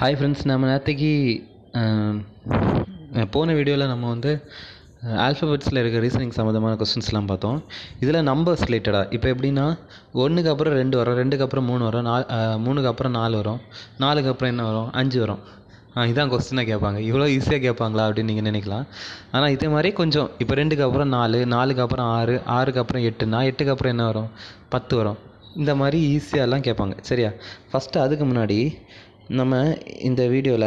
Hi friends நம்ம நேற்றுக்கு போன வீடியோவில் நம்ம வந்து ஆல்ஃபபெட்ஸில் இருக்க ரீசனிங் சம்மந்தமான கொஸ்டின்ஸ்லாம் பார்த்தோம் இதில் நம்பர்ஸ் ரிலேட்டடாக இப்போ எப்படின்னா ஒன்றுக்கு அப்புறம் ரெண்டு வரும் ரெண்டுக்கு அப்புறம் மூணு வரும் நாலு மூணுக்கு அப்புறம் நாலு வரும் நாலுக்கு அப்புறம் என்ன வரும் அஞ்சு வரும் இதான் கொஸ்டினாக கேட்பாங்க இவ்வளோ ஈஸியாக கேட்பாங்களா அப்படின்னு நீங்கள் நினைக்கலாம் ஆனால் இதே மாதிரி கொஞ்சம் இப்போ ரெண்டுக்கு அப்புறம் நாலு நாலுக்கு அப்புறம் ஆறு ஆறுக்கு அப்புறம் எட்டுனா எட்டுக்கு அப்புறம் என்ன வரும் பத்து வரும் இந்த மாதிரி ஈஸியாகலாம் கேட்பாங்க சரியா ஃபஸ்ட்டு அதுக்கு முன்னாடி நம்ம இந்த வீடியோவில்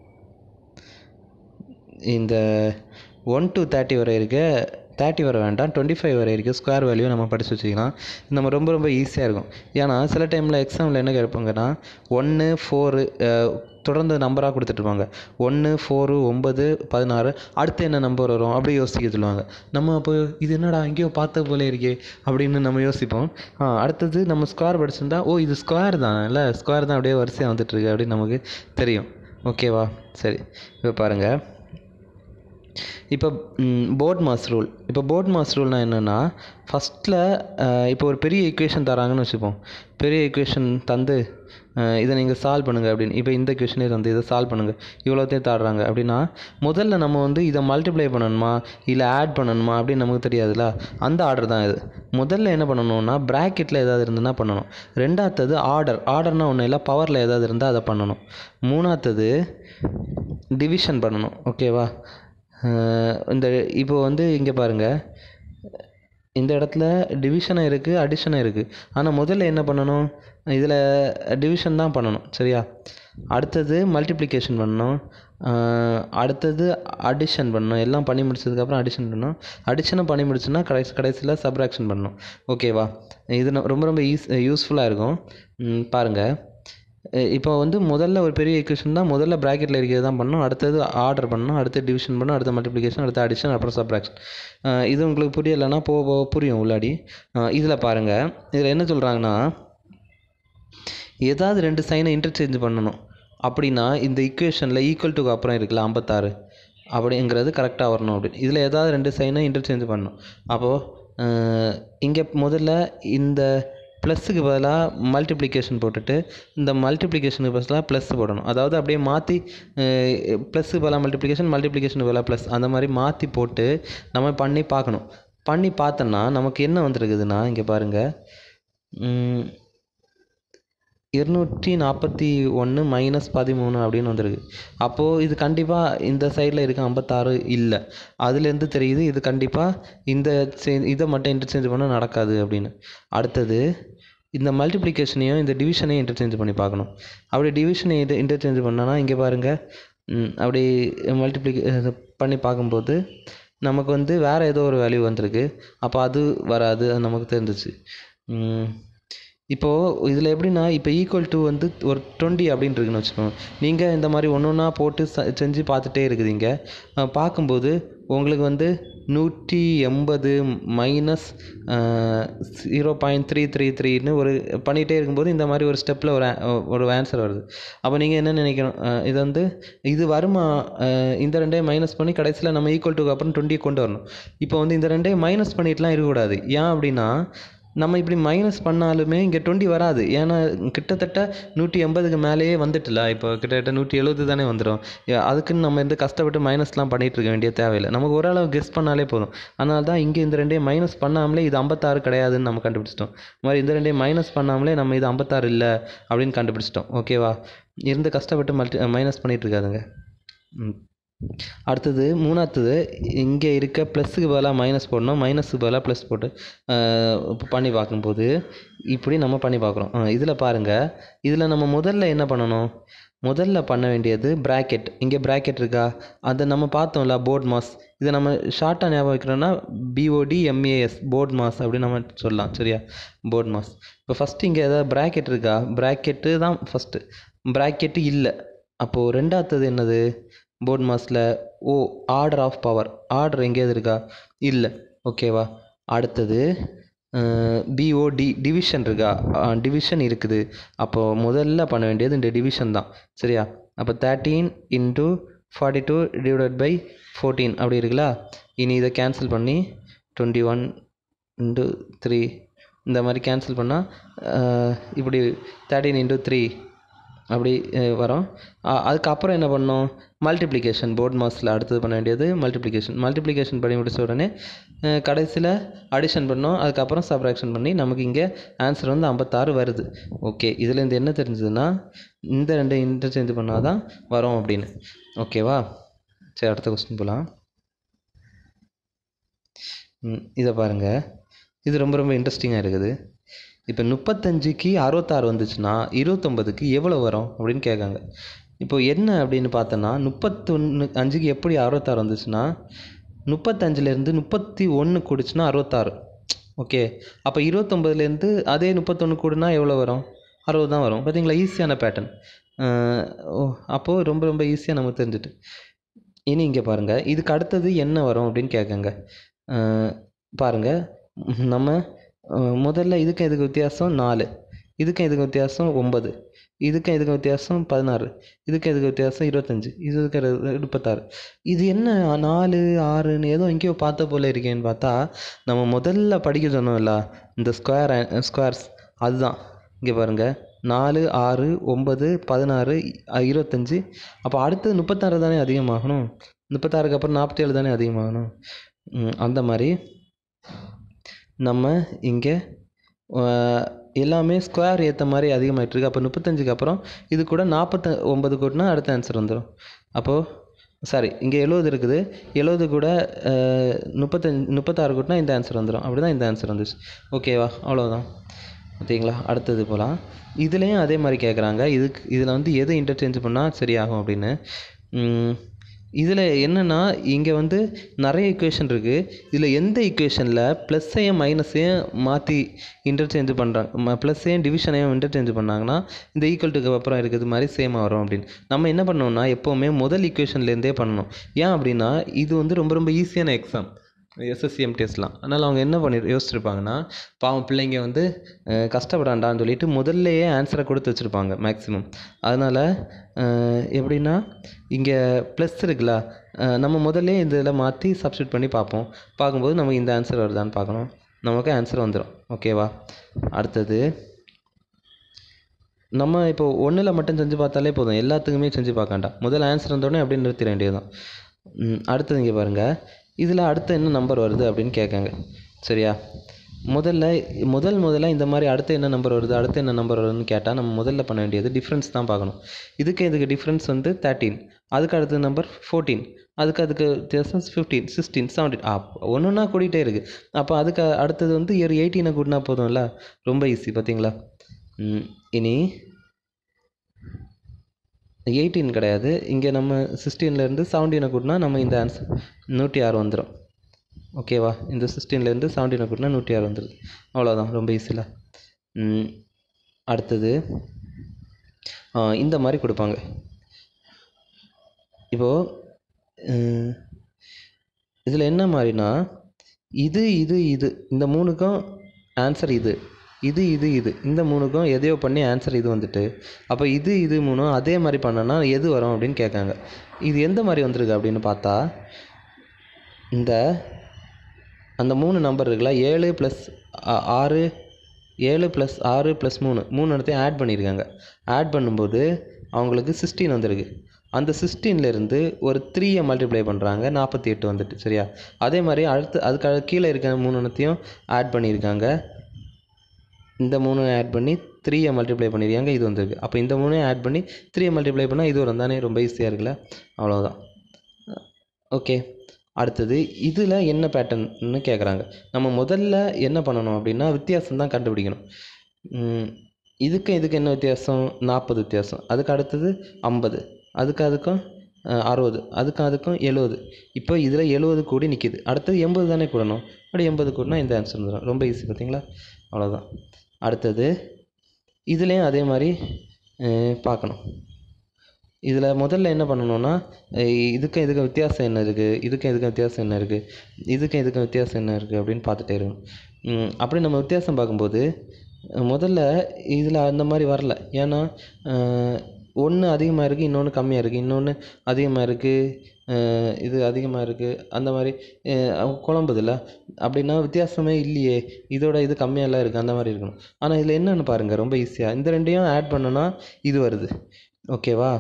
இந்த ஒன் டு தேர்ட்டி வரை இருக்க தேர்ட்டி வரை வேண்டாம் டுவெண்ட்டி ஃபைவ் வரை இருக்க ஸ்கொயர் வேல்யூ நம்ம படித்து வச்சுக்கலாம் நம்ம ரொம்ப ரொம்ப ஈஸியாக இருக்கும் ஏன்னா சில டைமில் எக்ஸாமில் என்ன கேட்பாங்கன்னா ஒன்று ஃபோரு தொடர்ந்து நம்பராக கொடுத்துட்ருப்பாங்க ஒன்று ஃபோரு ஒம்பது பதினாறு அடுத்து என்ன நம்பர் வரும் அப்படி யோசிக்க சொல்லுவாங்க நம்ம அப்போ இது என்னடா எங்கேயோ பார்த்த போல இருக்கே அப்படின்னு நம்ம யோசிப்போம் அடுத்தது நம்ம ஸ்கொயர் படிச்சிருந்தா ஓ இது ஸ்கொயர் தான் இல்லை ஸ்கொயர் தான் அப்படியே வரிசையாக வந்துட்டுருக்கு அப்படின்னு நமக்கு தெரியும் ஓகேவா சரி இப்போ பாருங்கள் இப்போ போர்ட் மாஸ் ரூல் இப்போ போர்ட் மாஸ் ரூல்னால் என்னென்னா ஃபஸ்ட்டில் இப்போ ஒரு பெரிய ஈக்குவேஷன் தராங்கன்னு வச்சுப்போம் பெரிய ஈக்குவேஷன் தந்து இதை நீங்கள் சால்வ் பண்ணுங்கள் அப்படின்னு இப்போ இந்த கொஷனே வந்து இதை சால்வ் பண்ணுங்கள் இவ்வளோத்தையும் தாடுறாங்க அப்படின்னா முதல்ல நம்ம வந்து இதை மல்டிப்ளை பண்ணணுமா இல்லை ஆட் பண்ணணுமா அப்படின்னு நமக்கு தெரியாதுல்ல அந்த ஆர்டர் தான் இது முதல்ல என்ன பண்ணணும்னா ப்ராக்கெட்டில் ஏதாவது இருந்ததுன்னா பண்ணணும் ரெண்டாவது ஆர்டர் ஆர்டர்னால் ஒன்றும் இல்லை பவரில் ஏதாவது இருந்தால் அதை பண்ணணும் மூணாவது டிவிஷன் பண்ணணும் ஓகேவா இந்த இப்போ வந்து இங்கே பாருங்கள் இந்த இடத்துல டிவிஷனும் இருக்குது அடிஷனும் இருக்குது ஆனால் முதல்ல என்ன பண்ணணும் இதில் டிவிஷன் தான் பண்ணணும் சரியா அடுத்தது மல்டிப்ளிகேஷன் பண்ணணும் அடுத்தது அடிஷன் பண்ணணும் எல்லாம் பண்ணி முடிச்சதுக்கப்புறம் அடிஷன் பண்ணணும் அடிஷனும் பண்ணி முடிச்சுன்னா கடைசி கடைசியில் சப்ராக்ஷன் பண்ணணும் ஓகேவா இது ரொம்ப ரொம்ப ஈஸ் யூஸ்ஃபுல்லாக இருக்கும் பாருங்கள் இப்போ வந்து முதல்ல ஒரு பெரிய ஈக்குவேஷன் தான் முதல்ல ப்ராக்கெட்டில் இருக்கிறது தான் பண்ணணும் அடுத்தது ஆர்டர் பண்ணணும் அடுத்து டிவிஷன் பண்ணணும் அடுத்த மல்டிப்ளிகேஷன் அடுத்த அடிஷன் அப்புறம் சப்ராக்ஷன் இது உங்களுக்கு புரியலைன்னா போக போக புரியும் உள்ளாடி இதில் பாருங்கள் இதில் என்ன சொல்கிறாங்கன்னா ஏதாவது ரெண்டு சைனை இன்டர்சேஞ்ச் பண்ணணும் அப்படின்னா இந்த ஈக்குவேஷனில் ஈக்குவல் டுக்கு அப்புறம் இருக்குல்ல ஐம்பத்தாறு அப்படிங்கிறது கரெக்டாக வரணும் அப்படின்னு இதில் ஏதாவது ரெண்டு சைனை இன்டர்சேஞ்ச் பண்ணணும் அப்போது இங்கே முதல்ல இந்த ப்ளஸ்ஸுக்கு பதிலாக மல்டிப்ளிகேஷன் போட்டுட்டு இந்த மல்டிப்ளிகேஷனுக்கு பதிலாக ப்ளஸ் போடணும் அதாவது அப்படியே மாற்றி ப்ளஸ்ஸுக்கு பதிலாக மல்டிப்ளிகேஷன் மல்டிப்ளிகேஷனுக்கு பதிலாக ப்ளஸ் அந்த மாதிரி மாற்றி போட்டு நம்ம பண்ணி பார்க்கணும் பண்ணி பார்த்தோன்னா நமக்கு என்ன வந்துருக்குதுன்னா இங்கே பாருங்கள் இருநூற்றி நாற்பத்தி ஒன்று மைனஸ் பதிமூணு அப்படின்னு வந்திருக்கு அப்போது இது கண்டிப்பாக இந்த சைடில் இருக்க ஐம்பத்தாறு இல்லை அதுலேருந்து தெரியுது இது கண்டிப்பாக இந்த சே இதை மட்டும் இன்டர்சேஞ்ச் பண்ண நடக்காது அப்படின்னு அடுத்தது இந்த மல்டிப்ளிகேஷனையும் இந்த டிவிஷனையும் இன்டர்சேஞ்ச் பண்ணி பார்க்கணும் அப்படி டிவிஷனை இது இன்டர்சேஞ்ச் பண்ணோன்னா இங்கே பாருங்கள் அப்படி மல்டிப்ளிகே பண்ணி பார்க்கும்போது நமக்கு வந்து வேறு ஏதோ ஒரு வேல்யூ வந்திருக்கு அப்போ அது வராது அது நமக்கு தெரிஞ்சிச்சு இப்போது இதில் எப்படின்னா இப்போ ஈக்குவல் டு வந்து ஒரு டுவெண்ட்டி அப்படின்னு இருக்குன்னு வச்சுக்கோங்க நீங்கள் இந்த மாதிரி ஒன்று ஒன்றா போட்டு செஞ்சு பார்த்துட்டே இருக்குதுங்க பார்க்கும்போது உங்களுக்கு வந்து நூற்றி எண்பது minus zero point three three த்ரீன்னு ஒரு பண்ணிகிட்டே இருக்கும்போது இந்த மாதிரி ஒரு ஸ்டெப்பில் ஒரு ஒரு ஆன்சர் வருது அப்போ நீங்கள் என்ன நினைக்கணும் இது வந்து இது வருமா இந்த ரெண்டையும் மைனஸ் பண்ணி கடைசியில் நம்ம ஈக்குவல் டுக்கு அப்புறம் டுவெண்ட்டியை கொண்டு வரணும் இப்போ வந்து இந்த ரெண்டையும் மைனஸ் பண்ணிட்டுலாம் இருக்கக்கூடாது ஏன் அப்படின்னா நம்ம இப்படி மைனஸ் பண்ணாலுமே இங்கே டுவெண்ட்டி வராது ஏன்னா கிட்டத்தட்ட நூற்றி எண்பதுக்கு மேலேயே வந்துட்டுல இப்போ கிட்டத்தட்ட நூற்றி எழுபது தானே வந்துடும் அதுக்குன்னு நம்ம வந்து கஷ்டப்பட்டு மைனஸ்லாம் பண்ணிகிட்டு இருக்க வேண்டிய தேவையில்லை நமக்கு ஓரளவு கெஸ் பண்ணாலே போதும் அதனால தான் இங்கே இந்த ரெண்டையும் மைனஸ் பண்ணாமலே இது ஐம்பத்தாறு கிடையாதுன்னு நம்ம கண்டுபிடிச்சிட்டோம் இந்த மாதிரி இந்த ரெண்டையும் மைனஸ் பண்ணாமலே நம்ம இது ஐம்பத்தாறு இல்லை அப்படின்னு கண்டுபிடிச்சிட்டோம் ஓகேவா இருந்து கஷ்டப்பட்டு மல்டி மைனஸ் பண்ணிகிட்டு இருக்காதுங்க ம் அடுத்தது மூணாவது இங்கே இருக்க ப்ளஸ்ஸுக்கு பதிலாக மைனஸ் போடணும் மைனஸுக்கு பதிலாக ப்ளஸ் போட்டு பண்ணி பார்க்கும்போது இப்படி நம்ம பண்ணி பார்க்குறோம் இதில் பாருங்கள் இதில் நம்ம முதல்ல என்ன பண்ணணும் முதல்ல பண்ண வேண்டியது ப்ராக்கெட் இங்கே ப்ராக்கெட் இருக்கா அதை நம்ம பார்த்தோம்ல போர்ட் மாஸ் இதை நம்ம ஷார்ட்டாக ஞாபகம் வைக்கிறோன்னா பிஓடி எம்ஏஎஸ் போர்ட் மாஸ் அப்படின்னு நம்ம சொல்லலாம் சரியா போர்ட் மாஸ் இப்போ ஃபஸ்ட்டு இங்கே ஏதாவது ப்ராக்கெட் இருக்கா ப்ராக்கெட்டு தான் ஃபஸ்ட்டு ப்ராக்கெட்டு இல்லை அப்போது ரெண்டாவது என்னது போர்ட் மாஸில் O order of power order எங்கேயாவது இருக்கா இல்லை ஓகேவா அடுத்தது பிஓடி டிவிஷன் இருக்கா டிவிஷன் இருக்குது அப்போது முதல்ல பண்ண வேண்டியது இந்த டிவிஷன் தான் சரியா அப்போ thirteen into forty two divided by fourteen அப்படி இருக்குல்ல இனி இதை கேன்சல் பண்ணி டுவெண்ட்டி ஒன் இன்ட்டு த்ரீ இந்த மாதிரி கேன்சல் பண்ணால் இப்படி தேர்ட்டீன் இன்ட்டு த்ரீ அப்படி அஹ், வரும் அ- அதுக்கப்புறம் என்ன பண்ணோம் மல்டிப்ளிகேஷன் போர்ட் மாஸில் அடுத்தது பண்ண வேண்டியது மல்டிப்ளிகேஷன் மல்டிப்ளிகேஷன் பண்ணி முடிச்ச உடனே கடைசியில் அடிஷன் பண்ணோம் அதுக்கப்புறம் சப்ராக்ஷன் பண்ணி நமக்கு இங்கே ஆன்சர் வந்து ஐம்பத்தாறு வருது ஓகே இதுலேருந்து என்ன தெரிஞ்சதுன்னா இந்த ரெண்டு இன்டர்சேஞ்ச் பண்ணால் தான் வரும் அப்படின்னு ஓகேவா சரி அடுத்த கொஸ்டின் போகலாம் இதை பாருங்கள் இது ரொம்ப ரொம்ப இன்ட்ரெஸ்டிங்காக இருக்குது இப்போ முப்பத்தஞ்சுக்கு அறுபத்தாறு வந்துச்சுன்னா இருபத்தொம்பதுக்கு எவ்வளோ வரும் அப்படின்னு கேட்காங்க இப்போ என்ன அப்படின்னு பார்த்தோன்னா முப்பத்தொன்று அஞ்சுக்கு எப்படி அறுபத்தாறு வந்துச்சுன்னா முப்பத்தஞ்சுலேருந்து முப்பத்தி ஒன்று கூடுச்சுன்னா அறுபத்தாறு ஓகே அப்போ இருபத்தொம்பதுலேருந்து அதே முப்பத்தொன்று கூடுனா எவ்வளோ வரும் அறுபது தான் வரும் பார்த்தீங்களா ஈஸியான பேட்டர்ன் ஓ அப்போது ரொம்ப ரொம்ப ஈஸியாக நமக்கு தெரிஞ்சுட்டு இனி இங்கே பாருங்கள் இதுக்கு அடுத்தது என்ன வரும் அப்படின்னு கேட்குங்க பாருங்கள் நம்ம அஹ், முதல்ல இதுக்கும் இதுக்கு வித்தியாசம் நாலு இதுக்கும் இதுக்கு வித்தியாசம் ஒம்பது இதுக்கும் இதுக்கு வித்தியாசம் பதினாறு இதுக்கும் இதுக்கு வித்தியாசம் இருபத்தஞ்சி இதுக்கு இரு- முப்பத்தாறு இது என்ன நாலு ஆறுன்னு ஏதோ எங்கேயோ பார்த்த போல இருக்கேன்னு பார்த்தா நம்ம முதல்ல படிக்க சொன்னோம்ல இந்த ஸ்கொயர் ஸ்கொயர்ஸ் அதுதான் இங்கே பாருங்கள் நாலு ஆறு ஒம்பது பதினாறு இ- இருபத்தஞ்சி அப்போ அடுத்தது முப்பத்தாறு தானே அதிகமாகணும் முப்பத்தாறுக்கு அப்புறம் நாற்பத்தி ஏழு தானே அதிகமாகணும் ம், அந்த மாதிரி நம்ம இங்கே எல்லாமே ஸ்கொயர் ஏற்ற மாதிரி அதிகமாகிட்டு இருக்கு அப்போ முப்பத்தஞ்சுக்கு அப்புறம் இது கூட நாற்பத்த ஒம்பது கூட்டினா அடுத்த ஆன்சர் வந்துடும் அப்போது சாரி இங்கே எழுபது இருக்குது எழுபது கூட முப்பத்தஞ்சு முப்பத்தாறு கூட்டினா இந்த ஆன்சர் வந்துடும் அப்படி தான் இந்த ஆன்சர் வந்துச்சு ஓகேவா அவ்வளோதான் பார்த்தீங்களா அடுத்தது போகலாம் இதுலேயும் அதே மாதிரி கேட்குறாங்க இதுக்கு இதில் வந்து எது இன்டர்சேஞ்ச் பண்ணால் சரியாகும் அப்படின்னு இதில் என்னென்னா இங்கே வந்து நிறைய ஈக்குவேஷன் இருக்குது இதில் எந்த ஈக்குவேஷனில் ப்ளஸ்ஸையும் மைனஸையும் மாற்றி இன்டர்சேஞ்ச் பண்ணுறாங்க ப்ளஸ்ஸையும் டிவிஷனையும் இன்டர்சேஞ்ச் பண்ணாங்கன்னா இந்த ஈக்குவல் டுக்கு அப்புறம் இருக்கிறது மாதிரி சேமாக வரும் அப்படின்னு நம்ம என்ன பண்ணோம்னா எப்போவுமே முதல் ஈக்குவேஷன்லேருந்தே பண்ணணும் ஏன் அப்படின்னா இது வந்து ரொம்ப ரொம்ப ஈஸியான எக்ஸாம் எஸ்எஸ்சிஎம் டெஸ்ட்லாம் அதனால் அவங்க என்ன பண்ணி யோசிச்சிருப்பாங்கன்னா பாவம் பிள்ளைங்க வந்து அஹ், கஷ்டப்படாண்டான்னு சொல்லிட்டு முதல்லையே ஆன்சரை கொடுத்து வச்சுருப்பாங்க மேக்ஸிமம் அதனால் எப்படின்னா இங்கே ப்ளஸ் இருக்குல்ல அஹ், நம்ம முதல்ல இந்த இதில் மாற்றி சப்ஸ்டியூட் பண்ணி பார்ப்போம் பார்க்கும்போது நமக்கு இந்த ஆன்சர் வருதான்னு பார்க்கணும் நமக்கு ஆன்சர் வந்துடும் ஓகேவா அடுத்தது நம்ம இப்போ ஒன்றில் மட்டும் செஞ்சு பார்த்தாலே போதும் எல்லாத்துக்குமே செஞ்சு பார்க்க வேண்டாம் முதல் ஆன்சர் வந்தோடனே அப்படியே நிறுத்திட வேண்டியதுதான் ம், அடுத்தது இங்கே பாருங்கள் இதில் அடுத்து என்ன நம்பர் வருது அப்படின்னு கேட்காங்க சரியா முதல்ல முதல் முதல்ல இந்த மாதிரி அடுத்து என்ன நம்பர் வருது அடுத்து என்ன நம்பர் வருதுன்னு கேட்டால் நம்ம முதல்ல பண்ண வேண்டியது டிஃப்ரென்ஸ் தான் பார்க்கணும் இதுக்கு இதுக்கு டிஃப்ரென்ஸ் வந்து தேர்ட்டீன் அதுக்கு அடுத்த நம்பர் ஃபோர்டீன் அதுக்கு அதுக்கு வித்தியாசம் ஃபிஃப்டீன் சிக்ஸ்டீன் செவன்டீன் அப் ஒன்று ஒன்றா கூட்டிகிட்டே இருக்குது அப்போ அதுக்கு அடுத்தது வந்து ஒரு எயிட்டீனை கூட்டினா போதும்ல ரொம்ப ஈஸி பார்த்தீங்களா ம், இனி எயிட்டீன் கிடையாது இங்கே நம்ம சிக்ஸ்டீன்லேருந்து செவன்டீனை கூட்டினா நம்ம இந்த ஆன்சர் நூற்றி ஆறு வந்துடும் ஓகேவா இந்த சிக்ஸ்டீன்லேருந்து செவன்டீனை கூட்டினா நூற்றி ஆறு வந்துடுது அவ்வளோதான் ரொம்ப ஈஸியில் அடுத்தது ஆ, இந்த மாதிரி கொடுப்பாங்க இப்போது இதில் என்ன மாதிரினா இது இது இது இந்த மூணுக்கும் ஆன்சர் இது இது இது இது இந்த மூணுக்கும் எதையோ பண்ணி ஆன்சர் இது வந்துட்டு அப்போ இது இது மூணும் அதே மாதிரி பண்ணனா எது வரும் அப்படின்னு கேட்காங்க இது எந்த மாதிரி வந்திருக்கு அப்படின்னு பார்த்தா இந்த அந்த மூணு நம்பர் இருக்குல்ல ஏழு ப்ளஸ் ஆறு ஏழு ப்ளஸ் ஆறு ப்ளஸ் மூணு மூணு இடத்தையும் ஆட் பண்ணியிருக்காங்க ஆட் பண்ணும்போது அவங்களுக்கு சிக்ஸ்டீன் வந்திருக்கு அந்த சிக்ஸ்டீன்லேருந்து ஒரு த்ரீயை மல்டிப்ளை பண்ணுறாங்க நாற்பத்தி எட்டு வந்துட்டு சரியா அதே மாதிரி அடுத்து அதுக்கு அடு- கீழே இருக்க மூணு இடத்தையும் ஆட் பண்ணியிருக்காங்க இந்த மூணு ஆட் பண்ணி த்ரீயை மல்டிப்ளை பண்ணியிருக்காங்க இது வந்திருக்கு அப்போ இந்த மூணையும் ஆட் பண்ணி த்ரீயை மல்டிப்ளை பண்ணால் இது வரும் தானே ரொம்ப ஈஸியாக இருக்குல்ல அவ்வளோதான் ஓகே அடுத்தது இதில் என்ன பேட்டர்ன்னு கேட்குறாங்க நம்ம முதல்ல என்ன பண்ணணும் அப்படின்னா வித்தியாசம் தான் கண்டுபிடிக்கணும் ம், இதுக்கும் இதுக்கு என்ன வித்தியாசம் நாற்பது வித்தியாசம் அதுக்கு அடுத்தது ஐம்பது அதுக்கு அதுக்கும் அஹ், அறுபது அதுக்கும் அதுக்கும் எழுபது இப்போ இதில் எழுபது கூடி நிற்கிது அடுத்தது எண்பது தானே கூடணும் அப்படி எண்பது கூடினா இந்த ஆன்சர் வந்துடும் ரொம்ப ஈஸி பார்த்தீங்களா அவ்வளோதான் அடுத்தது இதுலேயும் அதே மாதிரி அஹ், பார்க்கணும் இதில் முதல்ல என்ன பண்ணணும்னா அஹ் இதுக்கும் இதுக்கும் வித்தியாசம் என்ன இருக்குது இதுக்கும் இதுக்கும் வித்தியாசம் என்ன இருக்குது இதுக்கும் இதுக்கும் வித்தியாசம் என்ன இருக்குது அப்படின்னு பார்த்துட்டே இருக்கணும் ம், அப்படி நம்ம வித்தியாசம் பார்க்கும்போது அஹ் முதல்ல இதில் அந்த மாதிரி வரல ஏன்னா அஹ் ஒன்று அதிகமாக இருக்குது இன்னொன்று கம்மியாக இருக்குது இன்னொன்று அதிகமாக இருக்குது இது அதிகமாக இருக்குது அந்த மாதிரி குழம்புதுல்ல அப்படின்னா வித்தியாசமே இல்லையே இதோட இது கம்மியாலாம் இருக்குது அந்த மாதிரி இருக்கணும் ஆனால் இதில் என்னென்னு பாருங்கள் ரொம்ப ஈஸியாக இந்த ரெண்டையும் ஆட் பண்ணோன்னா இது வருது ஓகேவா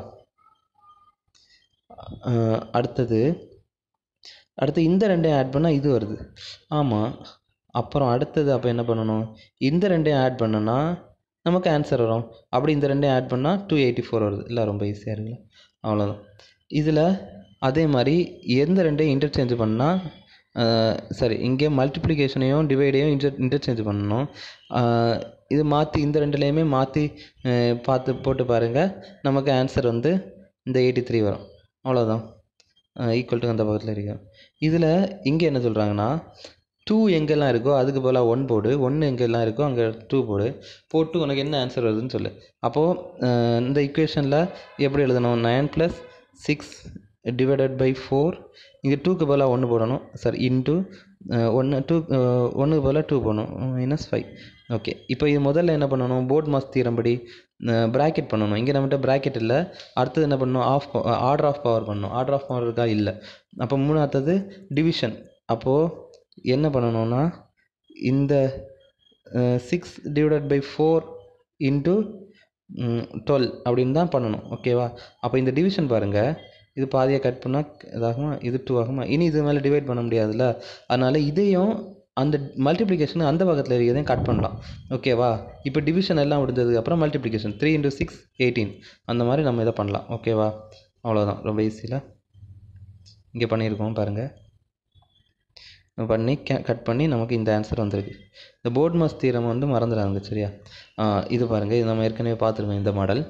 அஹ் அடுத்தது அடுத்து இந்த ரெண்டையும் ஆட் பண்ணால் இது வருது ஆமாம் அப்புறம் அடுத்தது அப்போ என்ன பண்ணணும் இந்த ரெண்டையும் ஆட் பண்ணோன்னா நமக்கு ஆன்சர் வரும் அப்படி இந்த ரெண்டையும் ஆட் பண்ணால் டூ எயிட்டி ஃபோர் வருது இல்லை ரொம்ப ஈஸியாக இருக்குல்ல அவ்வளோதான் இதில் அதே மாதிரி எந்த ரெண்டையும் இன்டர்சேஞ்ச் பண்ணால் சரி இங்கே மல்டிப்ளிகேஷனையும் டிவைடையும் இன்டர் இன்டர்சேஞ்ச் பண்ணணும் அஹ் இது மாற்றி இந்த ரெண்டுலேயுமே மாற்றி பார்த்து போட்டு பாருங்கள் நமக்கு ஆன்சர் வந்து இந்த எயிட்டி த்ரீ வரும் அவ்வளோதான் ஈக்குவல் டு அந்த பக்கத்தில் இருக்கு இதில் இங்கே என்ன சொல்கிறாங்கன்னா டூ எங்கெல்லாம் இருக்கோ அதுக்கு பதிலாக ஒன் போடு ஒன்று எங்கெல்லாம் இருக்கோ அங்கே டூ போடு போட்டு உனக்கு என்ன ஆன்சர் வருதுன்னு சொல்லு அப்போது இந்த இக்குவேஷனில் எப்படி எழுதணும் nine plus six divided by four இங்கே டூக்கு பதிலாக ஒன்று போடணும் சாரி இன்ட்டு ஒன்று டூ ஒன்றுக்கு பதிலாக டூ போடணும் மைனஸ் ஃபைவ் ஓகே இப்போ இது முதல்ல என்ன பண்ணணும் போர்ட் மாஸ் தீரம்படி ப்ராக்கெட் பண்ணணும் இங்கே நம்மகிட்ட ப்ராக்கெட் இல்லை அடுத்தது என்ன பண்ணணும் ஆஃப் ஆர்டர் ஆஃப் பவர் பண்ணணும் ஆர்டர் ஆஃப் பவர் இருக்கா இல்லை அப்போ மூணாவது டிவிஷன் அப்போது என்ன பண்ணணும்னா இந்த six divided by four into twelve அப்படின்னு தான் பண்ணணும் ஓகேவா அப்போ இந்த டிவிஷன் பாருங்கள் இது பாதியாக கட் பண்ணால் இதாகுமா இது டூ ஆகுமா இனி இது மேலே டிவைட் பண்ண முடியாதுல்ல அதனால் இதையும் அந்த மல்டிப்ளிகேஷன் அந்த பக்கத்தில் இருக்கிறதையும் கட் பண்ணலாம் ஓகேவா இப்போ டிவிஷன் எல்லாம் முடிஞ்சதுக்கு அப்புறம் multiplication three into six eighteen அந்த மாதிரி நம்ம இதை பண்ணலாம் ஓகேவா அவ்வளோதான் ரொம்ப ஈஸியில் இங்கே பண்ணியிருக்கோம் பாருங்கள் பண்ணி கே கட் பண்ணி நமக்கு இந்த ஆன்சர் வந்திருக்கு இந்த போர்ட் மாஸ் தீரம் வந்து மறந்துடாங்க சரியா ஆ, இது பாருங்கள் இது நம்ம ஏற்கனவே பார்த்துருக்கோம் இந்த மாடல்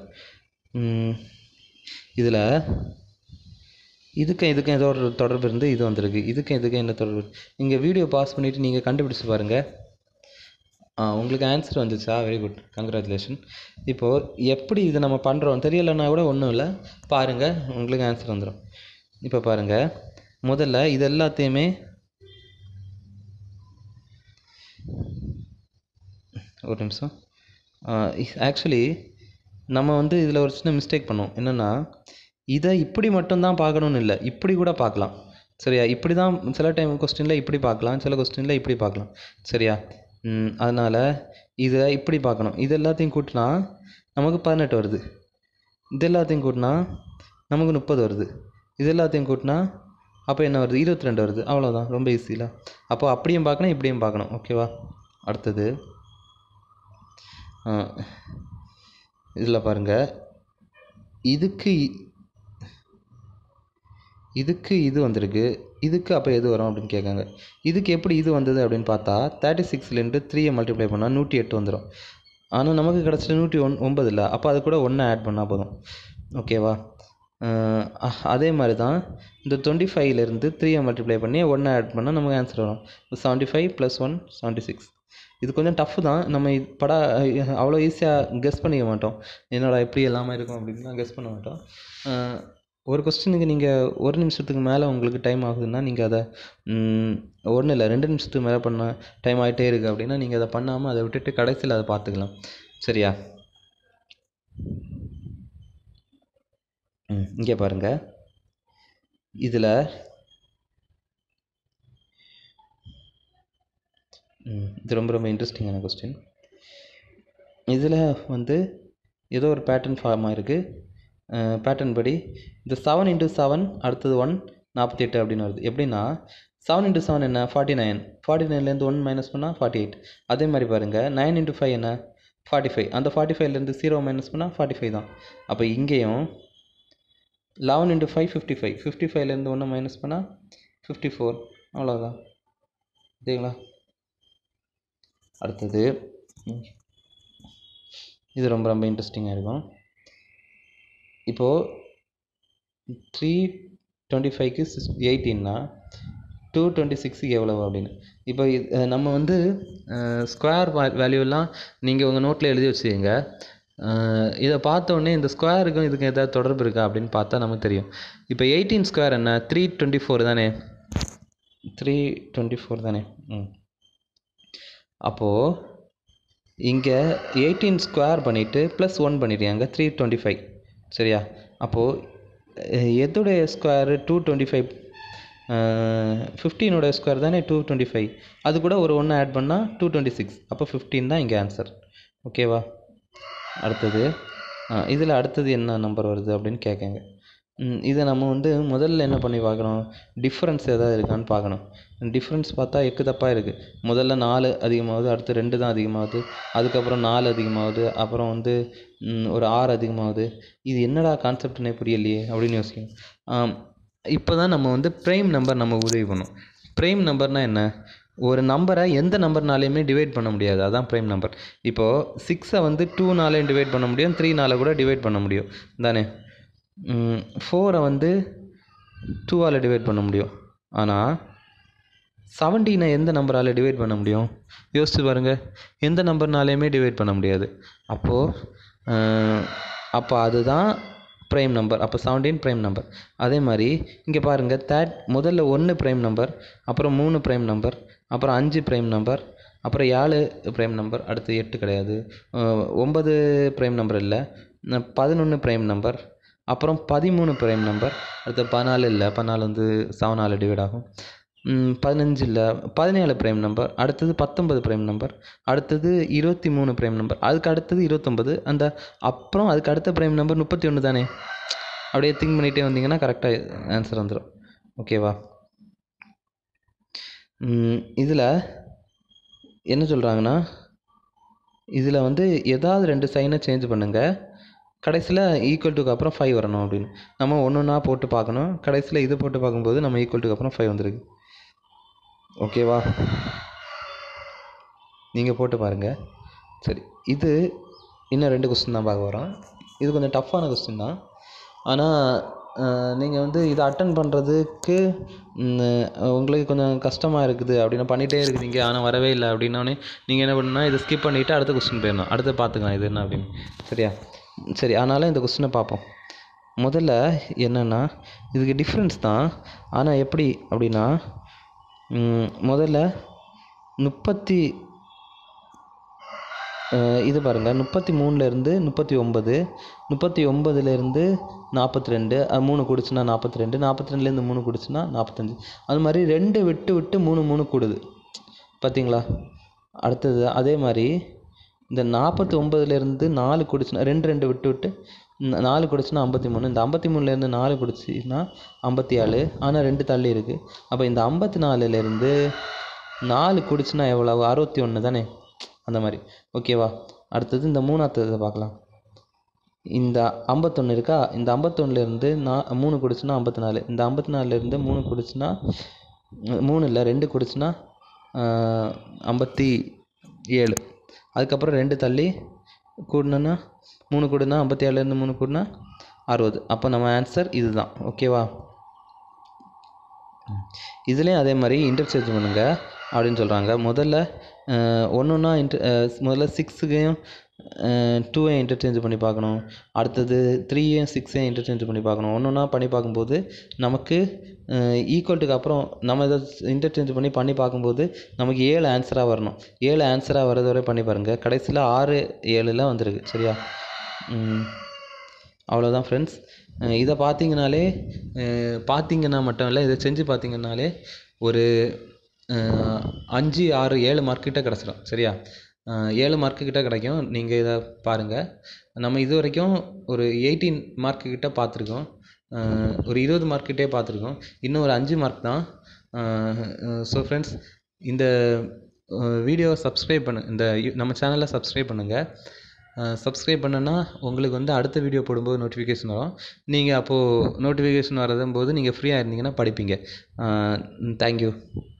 இதில் இதுக்கும் இதுக்கும் ஏதோ ஒரு தொடர்பு இருந்து இது வந்திருக்கு இதுக்கும் இதுக்கும் என்ன தொடர்பு இங்கே வீடியோ பாஸ் பண்ணிவிட்டு நீங்கள் கண்டுபிடிச்சு பாருங்கள் ஆ உங்களுக்கு ஆன்சர் வந்துச்சா வெரி குட் கங்க்ராச்சுலேஷன் இப்போது எப்படி இது நம்ம பண்ணுறோம் தெரியலைன்னா கூட ஒன்றும் இல்லை பாருங்கள் உங்களுக்கு ஆன்சர் வந்துடும் இப்போ பாருங்கள் முதல்ல இது எல்லாத்தையுமே ஒரு நிமிஷம் ஆக்சுவலி நம்ம வந்து இதில் ஒரு சின்ன மிஸ்டேக் பண்ணோம் என்னென்னா இதை இப்படி மட்டும்தான் பார்க்கணுன்னு இல்லை இப்படி கூட பார்க்கலாம் சரியா இப்படி தான் சில டைம் கொஸ்டினில் இப்படி பார்க்கலாம் சில கொஸ்டினில் இப்படி பார்க்கலாம் சரியா ம், அதனால் இதை இப்படி பார்க்கணும் இது எல்லாத்தையும் கூட்டினா நமக்கு பதினெட்டு வருது இது எல்லாத்தையும் கூட்டினா நமக்கு முப்பது வருது இது எல்லாத்தையும் கூட்டினா அப்போ என்ன வருது இருபத்தி ரெண்டு வருது அவ்வளோதான் ரொம்ப ஈஸியில் அப்போ அப்படியும் பார்க்கணும் இப்படியும் பார்க்கணும் ஓகேவா அடுத்தது இதில் பாருங்கள் இதுக்கு இ- இதுக்கு இது வந்திருக்கு இதுக்கு அப்போ எது வரும் அப்படின்னு கேட்காங்க இதுக்கு எப்படி இது வந்தது அப்படின்னு பார்த்தா தேர்ட்டி சிக்ஸ்லேருந்து த்ரீயை மல்டிப்ளை பண்ணால் நூற்றி எட்டு வந்துடும் ஆனால் நமக்கு கிடச்சிட்டு நூற்றி ஒன் ஒன்பது இல்லை அப்போ அது கூட ஒன்று ஆட் பண்ணால் போதும் ஓகேவா அஹ் அஹ் அதே மாதிரி தான் இந்த டுவெண்ட்டி ஃபைவ்லேருந்து த்ரீயை மல்டிப்ளை பண்ணி ஒன்று ஆட் பண்ணால் நமக்கு ஆன்சர் வரும் seventy five plus one seventy six இது கொஞ்சம் டஃப் தான் நம்ம இது படா அவ்வளோ ஈஸியாக கெஸ் பண்ணிக்க மாட்டோம் என்னடா எப்படி எல்லாமே இருக்கும் அப்படின்லாம் கெஸ் பண்ண மாட்டோம் அஹ் ஒரு கொஸ்டினுக்கு நீங்கள் ஒரு நிமிஷத்துக்கு மேலே உங்களுக்கு டைம் ஆகுதுன்னா நீங்கள் அதை ஒன்றும் இல்லை ரெண்டு நிமிஷத்துக்கு மேலே பண்ண டைம் ஆகிட்டே இருக்குது அப்படின்னா நீங்கள் அதை பண்ணாமல் அதை விட்டுட்டு கடைசியில் அதை பார்த்துக்கலாம் சரியா ம் இங்கே பாருங்கள் இதில் ம், இது ரொம்ப ரொம்ப இன்ட்ரெஸ்டிங்கான கொஸ்டின் இதில் வந்து ஏதோ ஒரு பேட்டர்ன் ஃபார்ம் ஆயிருக்கு பேட்டர்ன் படி இந்த செவன் இன்ட்டு செவன் அடுத்தது ஒன் நாற்பத்தி எட்டு அப்படின்னு வருது எப்படின்னா செவன் இன்ட்டு செவன் என்ன ஃபார்ட்டி நைன் ஃபார்ட்டி நைன்லேருந்து ஒன் மைனஸ் பண்ணால் ஃபார்ட்டி எயிட் அதே மாதிரி பாருங்கள் நைன் இன்ட்டு ஃபைவ் என்ன ஃபார்ட்டி ஃபைவ் அந்த ஃபார்ட்டி ஃபைவ்லேருந்து ஜீரோ மைனஸ் பண்ணால் ஃபார்ட்டி ஃபைவ் தான் அப்போ இங்கேயும் eleven into five fifty five fifty ஃபைவ்லேருந்து ஒன்று மைனஸ் பண்ணால் ஃபிஃப்டி ஃபோர் அவ்வளோதான் சரிங்களா அடுத்தது ம், இது ரொம்ப ரொம்ப இன்ட்ரெஸ்டிங்காக இருக்கும் இப்போது த்ரீ டுவெண்ட்டி ஃபைவ்க்கு சிக்ஸ் எயிட்டீன்னா டூ டுவெண்ட்டி சிக்ஸுக்கு எவ்வளவு அப்படின்னு இப்போ இது, அஹ், நம்ம வந்து ஸ்கொயர் வேல்யூலாம் நீங்கள் உங்கள் நோட்டில் எழுதி வச்சுக்கோங்க அஹ், இதை பார்த்த உடனே இந்த ஸ்கொயருக்கும் இதுக்கும் ஏதாவது தொடர்பு இருக்கா அப்படின்னு பார்த்தா நமக்கு தெரியும் இப்போ எயிட்டீன் ஸ்கொயர் என்ன த்ரீ டுவெண்ட்டி ஃபோர் தானே த்ரீ டுவெண்ட்டி ஃபோர் தானே ம் அப்போது இங்கே எயிட்டீன் ஸ்கொயர் பண்ணிவிட்டு ப்ளஸ் ஒன் பண்ணிடுறாங்க த்ரீ டுவெண்ட்டி ஃபைவ் சரியா அப்போது எதுடைய ஸ்கொயரு டூ டுவெண்ட்டி ஃபைவ் ஃபிஃப்டீனோட ஸ்கொயர் தானே டூ டுவெண்ட்டி ஃபைவ் அது கூட ஒரு ஒன்று ஆட் பண்ணால் டூ டுவெண்ட்டி சிக்ஸ் அப்போ ஃபிஃப்டீன் தான் இங்கே ஆன்சர் ஓகேவா அடுத்தது இதில் அடுத்தது என்ன நம்பர் வருது அப்படின்னு கேட்காங்க இதை நம்ம வந்து முதல்ல என்ன பண்ணி பார்க்கணும் டிஃப்ரென்ஸ் எதாவது இருக்கான்னு பார்க்கணும் டிஃப்ரென்ஸ் பார்த்தா எக்கு தப்பாக இருக்குது முதல்ல நாலு அதிகமாகுது அடுத்து ரெண்டு தான் அதிகமாகுது அதுக்கப்புறம் நாலு அதிகமாகுது அப்புறம் வந்து ம், ஒரு ஆறு அதிகமாகுது இது என்னடா கான்செப்ட்னே புரியலையே அப்படின்னு யோசிக்கணும் இப்போ தான் நம்ம வந்து ப்ரைம் நம்பர் நம்ம உதவி பண்ணும் ப்ரைம் நம்பர்னால் என்ன ஒரு நம்பரை எந்த நம்பர்னாலையுமே டிவைட் பண்ண முடியாது அதான் ப்ரைம் நம்பர் இப்போது சிக்ஸை வந்து டூனாலையும் டிவைட் பண்ண முடியும் த்ரீனால கூட டிவைட் பண்ண முடியும் தானே ஃபோரை வந்து டூவால் டிவைட் பண்ண முடியும் ஆனால் செவன்டீனை எந்த நம்பரால் டிவைட் பண்ண முடியும் யோசிச்சு பாருங்கள் எந்த நம்பர்னாலையுமே டிவைட் பண்ண முடியாது அப்போது அப்போ அதுதான் ப்ரைம் நம்பர் அப்போ செவன்டீன் ப்ரைம் நம்பர் அதே மாதிரி இங்கே பாருங்கள் தேர்ட் முதல்ல ஒன்று ப்ரைம் நம்பர் அப்புறம் மூணு ப்ரைம் நம்பர் அப்புறம் அஞ்சு ப்ரைம் நம்பர் அப்புறம் ஏழு ப்ரைம் நம்பர் அடுத்து எட்டு கிடையாது அஹ் ஒன்பது ப்ரைம் நம்பர் இல்லை பதினொன்று ப்ரைம் நம்பர் அப்புறம் பதிமூணு ப்ரைம் நம்பர் அடுத்து பதினாலு இல்லை பதினாலு வந்து செவனால் டிவைட் ஆகும் ம், பதினஞ்சு இல்லை பதினேழு ப்ரைம் நம்பர் அடுத்தது பத்தொன்பது ப்ரைம் நம்பர் அடுத்தது இருபத்தி மூணு ப்ரைம் நம்பர் அதுக்கு அடுத்தது இருபத்தொம்பது அந்த அப்புறம் அதுக்கு அடுத்த ப்ரைம் நம்பர் முப்பத்தி ஒன்று தானே அப்படியே திங்க் பண்ணிகிட்டே வந்தீங்கன்னா கரெக்டாக ஆன்சர் வந்துடும் ஓகேவா இதில் என்ன சொல்கிறாங்கன்னா இதில் வந்து ஏதாவது ரெண்டு சைனை சேஞ்ச் பண்ணுங்கள் கடைசியில் ஈக்குவல் டுக்கு அப்புறம் ஃபைவ் வரணும் அப்படின்னு நம்ம ஒன்று ஒன்றா போட்டு பார்க்கணும் கடைசியில் இது போட்டு பார்க்கும்போது நம்ம ஈக்குவல் டுக்கு அப்புறம் ஃபைவ் வந்துருக்கு ஓகேவா நீங்கள் போட்டு பாருங்கள் சரி இது இன்னும் ரெண்டு கொஸ்டின் தான் பார்க்க வரோம் இது கொஞ்சம் டஃப்பான கொஸ்டின் தான் ஆனால் நீங்கள் வந்து இதை அட்டன் பண்ணுறதுக்கு உங்களுக்கு கொஞ்சம் கஷ்டமாக இருக்குது அப்படின்னா பண்ணிகிட்டே இருக்கிறீங்க ஆனால் வரவே இல்லை அப்படின்னோடனே நீங்கள் என்ன பண்ணணும்னா இதை ஸ்கிப் பண்ணிவிட்டு அடுத்த கொஸ்டின் போயிடணும் அடுத்து பார்த்துக்கலாம் இது என்ன அப்படின்னு சரியா சரி அதனால் இந்த கொஸ்டினை பார்ப்போம் முதல்ல என்னென்னா இதுக்கு டிஃப்ரென்ஸ் தான் ஆனால் எப்படி அப்படின்னா ம், முதல்ல முப்பத்தி அஹ் இது பாருங்கள் முப்பத்தி மூணுலேருந்து முப்பத்தி ஒம்பது முப்பத்தி ஒம்பதுலேருந்து நாற்பத்தி ரெண்டு அது மூணு கூடுச்சுன்னா நாற்பத்தி ரெண்டு நாற்பத்தி ரெண்டுலேருந்து மூணு கூடுச்சுன்னா நாற்பத்தஞ்சு அது மாதிரி ரெண்டு விட்டு விட்டு மூணு மூணு கூடுது பார்த்தீங்களா அடுத்தது அதே மாதிரி இந்த நாற்பத்தி ஒம்பதுலேருந்து நாலு கூடுச்சுன்னா ரெண்டு ரெண்டு விட்டு விட்டு ந- நாலு கூடுச்சுன்னா ஐம்பத்தி மூணு இந்த ஐம்பத்தி மூணுலேருந்து நாலு கூடுச்சுன்னா ஐம்பத்தி ஏழு ஆனால் ரெண்டு தள்ளி இருக்குது அப்போ இந்த ஐம்பத்தி நாலுலேருந்து நாலு கூடுச்சுன்னா எவ்வளவு அறுபத்தி ஒன்று தானே அந்த மாதிரி ஓகேவா அடுத்தது இந்த மூணாவது பார்க்கலாம் இந்த ஐம்பத்தொன்று இருக்கா இந்த ஐம்பத்தொன்னுலேருந்து நான் மூணு குடிச்சுன்னா ஐம்பத்தி நாலு இந்த ஐம்பத்தி நாலுலேருந்து மூணு குடிச்சுன்னா மூணு இல்லை ரெண்டு குடிச்சுன்னா ஐம்பத்தி ஏழு அதுக்கப்புறம் ரெண்டு தள்ளி கூடணுன்னா மூணு கூடுனா ஐம்பத்தி ஏழுலேருந்து மூணு கூடனா அறுபது அப்போ நம்ம ஆன்சர் இதுதான் ஓகேவா இதுலேயும் அதே மாதிரி இன்டர்சேஞ்ச் பண்ணுங்க அப்படின்னு சொல்கிறாங்க முதல்ல ஒன்று ஒன்றா இன்டர் முதல்ல சிக்ஸுக்கையும் டூவையும் இன்டர்சேஞ்ச் பண்ணி பார்க்கணும் அடுத்தது த்ரீயையும் சிக்ஸையும் இன்டர்சேஞ்ச் பண்ணி பார்க்கணும் ஒன்று ஒன்றா பண்ணி பார்க்கும்போது நமக்கு ஈக்குவல்ட்டுக்கு அப்புறம் நம்ம இதை இன்டர்சேஞ்ச் பண்ணி பண்ணி பார்க்கும்போது நமக்கு ஏழு ஆன்சராக வரணும் ஏழு ஆன்சராக வரது வரை பண்ணி பாருங்கள் கடைசியில் ஆறு ஏழுல வந்திருக்கு சரியா ம். அவ்வளோதான் ஃப்ரெண்ட்ஸ் இதை பார்த்தீங்கனாலே அஹ், பார்த்தீங்கன்னா மட்டும் இல்லை இதை செஞ்சு பார்த்தீங்கன்னாலே ஒரு அஹ், அஞ்சு ஆறு ஏழு மார்க் கிட்ட கிடச்சிரும் சரியா அஹ், ஏழு மார்க்கு கிட்ட கிடைக்கும் நீங்கள் இதை பாருங்கள் நம்ம இது வரைக்கும் ஒரு எயிட்டீன் மார்க்கு கிட்ட பார்த்துருக்கோம் அஹ், ஒரு இருபது மார்க் கிட்டே பார்த்துருக்கோம் இன்னும் ஒரு அஞ்சு மார்க் தான் ஸோ ஃப்ரெண்ட்ஸ் இந்த வீடியோவை சப்ஸ்கிரைப் பண்ணு இந்த யூ- நம்ம சேனலை சப்ஸ்கிரைப் பண்ணுங்கள் சப்ஸ்கிரைப் பண்ணனா உங்களுக்கு வந்து அடுத்த வீடியோ போடும்போது நோட்டிஃபிகேஷன் வரும் நீங்கள் அப்போது நோட்டிஃபிகேஷன் வரதும் போது நீங்கள் ஃப்ரீயாக இருந்தீங்கன்னா படிப்பீங்க தேங்க்யூ